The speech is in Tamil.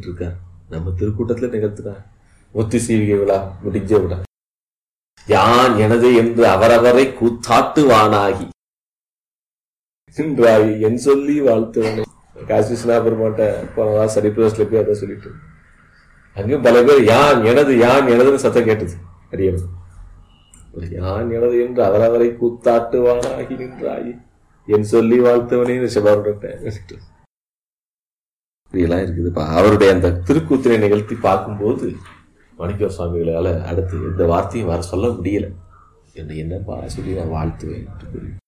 நிகழ்த்திக்கிட்டு இருக்கார் நம்ம திருக்கூட்டத்துல நிகழ்த்தினா முத்து சீவிகை விழா முடிஞ்ச விழா யான் எனது என்று அவரவரை கூத்தாட்டுவானாகி என்றாய் என் சொல்லி வாழ்த்துவனே காசி விஸ்வநாபெருமாட்ட போனதா சரிப்பிரஸ்ல போய் அதை சொல்லிட்டு அங்கேயும் பல பேர் யான் எனது யான் எனதுன்னு சத்தம் கேட்டது அடியணும் யான் எனது என்று அவரவரை கூத்தாட்டுவானாகி நின்றாய் என் சொல்லி வாழ்த்தவனே சிவருடன் இப்படியெல்லாம் இருக்குதுப்பா அவருடைய அந்த திருக்கூத்தினை நிகழ்த்தி பார்க்கும்போது மாணிக்க சுவாமிகளால அடுத்து எந்த வார்த்தையும் வர சொல்ல முடியல என்ன என்னப்பா சொல்லி நான் வாழ்த்துவேன் என்று கூறி